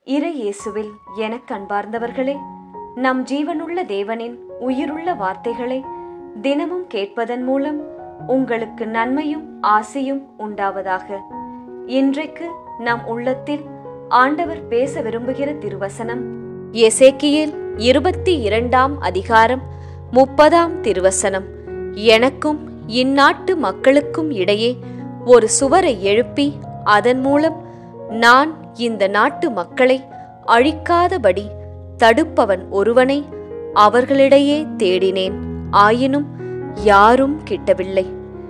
இறை இயேசுவில் எனக் அன்பார்ந்தவர்களே நம் ஜீவனுள்ள தேவனின் உயிருள்ள வார்த்தைகளை தினமும் கேட்பதன் மூலம் உங்களுக்கு நன்மையும் ஆசையும் உண்டாவதாக இன்றைக்கு நம் உள்ளத்தில் ஆண்டவர் பேச விரும்புகிற திருவசனம் எசேக்கியேல் இருபத்தி இரண்டாம் அதிகாரம் முப்பதாம் திருவசனம் எனக்கும் இந்நாட்டு மக்களுக்கும் இடையே ஒரு சுவரை எழுப்பி அதன் மூலம் நான் இந்த நாட்டு மக்களை அழிக்காதபடி தடுப்பவன் ஒருவனை அவர்களிடையே தேடினேன் ஆயினும் யாரும் கிட்டவில்லை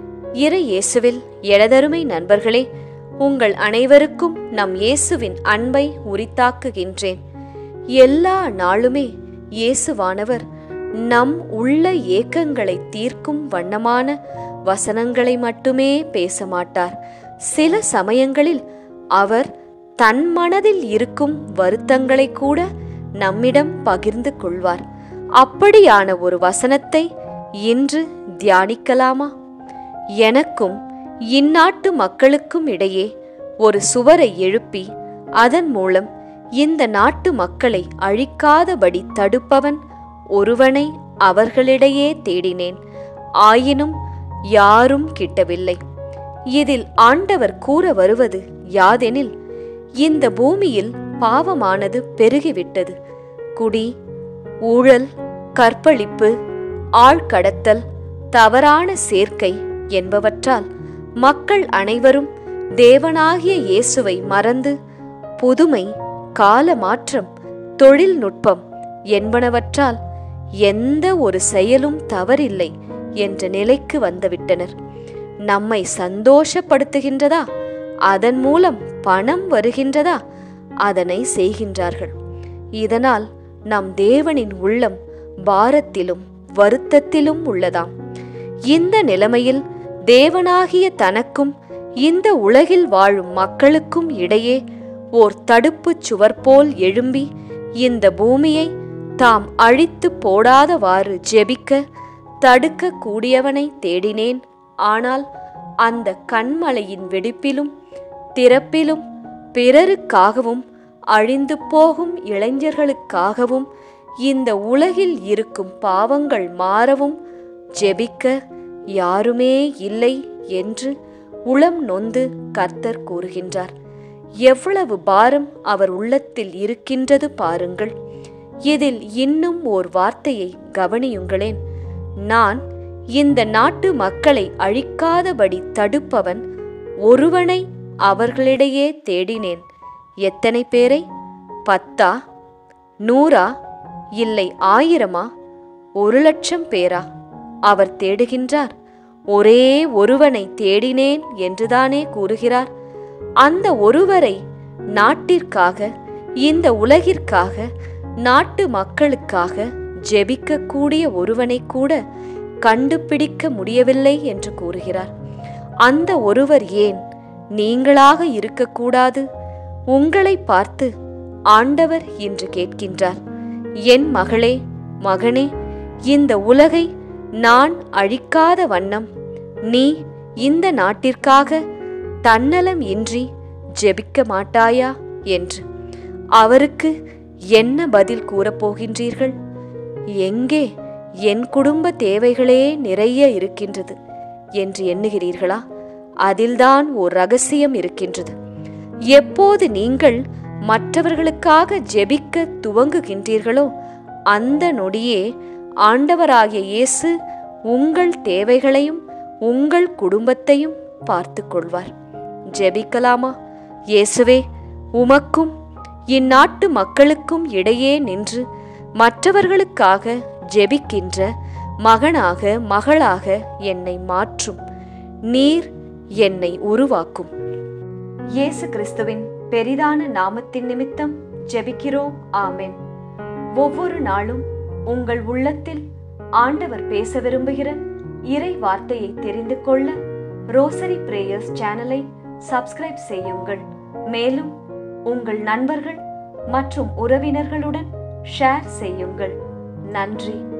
இறை இயேசுவில் எனதருமை நண்பர்களே உங்கள் அனைவருக்கும் நம் இயேசுவின் அன்பை உரித்தாக்குகின்றேன் எல்லா நாளுமே இயேசுவானவர் நம் உள்ள ஏக்கங்களை தீர்க்கும் வண்ணமான வசனங்களை மட்டுமே பேச மாட்டார் சில சமயங்களில் அவர் தன் மனதில் இருக்கும் வருத்தங்களை கூட நம்மிடம் பகிர்ந்து கொள்வார் அப்படியான ஒரு வசனத்தை இன்று தியானிக்கலாமா எனக்கும் இந்நாட்டு மக்களுக்கும் இடையே ஒரு சுவரை எழுப்பி அதன் மூலம் இந்த நாட்டு மக்களை அழிக்காதபடி தடுப்பவன் ஒருவனை அவர்களிடையே தேடினேன் ஆயினும் யாரும் கிட்டவில்லை இதில் ஆண்டவர் கூற வருவது யாதெனில் இந்த பூமியில் பாவமானது பெருகிவிட்டது குடி ஊழல் கற்பழிப்பு ஆழ்கடத்தல் தவறான சேர்க்கை என்பவற்றால் மக்கள் அனைவரும் தேவனாகிய இயேசுவை மறந்து புதுமை கால மாற்றம் தொழில்நுட்பம் என்பனவற்றால் எந்த ஒரு செயலும் தவறில்லை என்ற நிலைக்கு வந்துவிட்டனர் நம்மை சந்தோஷப்படுத்துகின்றதா அதன் மூலம் பணம் வருகின்றதா அதனை செய்கின்றார்கள் இதனால் நம் தேவனின் உள்ளம் பாரத்திலும் வருத்தத்திலும் உள்ளதாம் இந்த நிலைமையில் தேவனாகிய தனக்கும் இந்த உலகில் வாழும் மக்களுக்கும் இடையே ஓர் தடுப்புச் சுவர் போல் எழும்பி இந்த பூமியை தாம் அழித்து போடாதவாறு ஜெபிக்க தடுக்க கூடியவனை தேடினேன் ஆனால் அந்த கண்மலையின் வெடிப்பிலும் திறப்பிலும் பிறருக்காகவும் அழிந்து போகும் இளைஞர்களுக்காகவும் இந்த உலகில் இருக்கும் பாவங்கள் மாறவும் ஜெபிக்க யாருமே இல்லை என்று உளம் நொந்து கர்த்தர் கூறுகின்றார் எவ்வளவு பாரம் அவர் உள்ளத்தில் இருக்கின்றது பாருங்கள் இதில் இன்னும் ஓர் வார்த்தையை கவனியுங்களேன் நான் இந்த நாட்டு மக்களை அழிக்காதபடி தடுப்பவன் ஒருவனை அவர்களிடையே தேடினேன் எத்தனை பேரை பத்தா நூறா இல்லை ஆயிரமா ஒரு லட்சம் பேரா அவர் தேடுகின்றார் ஒரே ஒருவனை தேடினேன் என்றுதானே கூறுகிறார் அந்த ஒருவரை நாட்டிற்காக இந்த உலகிற்காக நாட்டு மக்களுக்காக ஜெபிக்கக்கூடிய ஒருவனை கூட கண்டுபிடிக்க முடியவில்லை என்று கூறுகிறார் அந்த ஒருவர் ஏன் நீங்களாக இருக்கக்கூடாது உங்களை பார்த்து ஆண்டவர் என்று கேட்கின்றார் என் மகளே மகனே இந்த உலகை நான் அழிக்காத வண்ணம் நீ இந்த நாட்டிற்காக தன்னலம் இன்றி ஜெபிக்க மாட்டாயா என்று அவருக்கு என்ன பதில் கூறப்போகின்றீர்கள் எங்கே என் குடும்ப தேவைகளே நிறைய இருக்கின்றது என்று எண்ணுகிறீர்களா அதில்தான் ஓர் ரகசியம் இருக்கின்றது எப்போது நீங்கள் மற்றவர்களுக்காக ஜெபிக்க துவங்குகின்றீர்களோ அந்த நொடியே ஆண்டவராகிய இயேசு உங்கள் தேவைகளையும் உங்கள் குடும்பத்தையும் பார்த்து கொள்வார் ஜெபிக்கலாமா இயேசுவே உமக்கும் இந்நாட்டு மக்களுக்கும் இடையே நின்று மற்றவர்களுக்காக ஜெபிக்கின்ற மகனாக மகளாக என்னை மாற்றும் நீர் என்னை உருவாக்கும் இயேசு கிறிஸ்துவின் பெரிதான நாமத்தின் நிமித்தம் ஜெபிக்கிறோம் ஆமென் ஒவ்வொரு நாளும் உங்கள் உள்ளத்தில் ஆண்டவர் பேச விரும்புகிற இறை வார்த்தையை தெரிந்து கொள்ள ரோசரி பிரேயர்ஸ் சேனலை சப்ஸ்கிரைப் செய்யுங்கள் மேலும் உங்கள் நண்பர்கள் மற்றும் உறவினர்களுடன் ஷேர் செய்யுங்கள் நன்றி